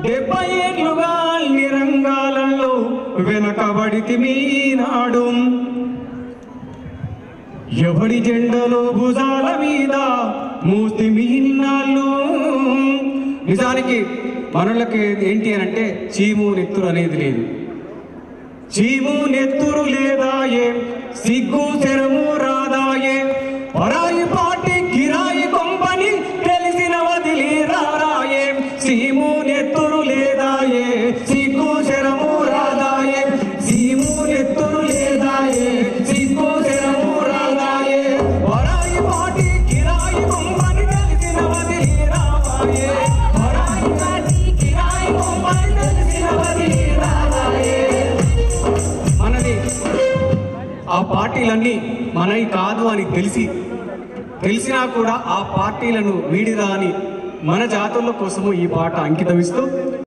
డెబ్బై ఏళ్ళుగా అన్ని రంగాలలో వెనకబడితి మీనాడు ఎవడి జెండలో భుజాల మీద మూతి మీనాళ్ళు నిజానికి మనలకి ఏంటి అని అంటే చీము నెత్తురు అనేది లేదు చీము నెత్తురు లేదాయే సిగ్గు శరము రాదాయే పరాయి పాటి కిరాయి కొంపని తెలిసిన వదిలి రారాయే సీము నెత్తురు లేదాయే సిగ్గు శరము రాదాయే సీము నెత్తురు లేదాయే సిగ్గు శరము రాదాయే పరాయి పాటి కిరాయి కొంపని తెలిసిన వదిలి రావాయే పరాయి పాటి కిరాయి కొంపని తెలిసిన వదిలి రావాయే మనది ఆ పార్టీలన్నీ మనవి కాదు అని తెలిసి తెలిసినా కూడా ఆ పార్టీలను వీడిరా అని మన జాతుల కోసము ఈ పాట అంకితమిస్తూ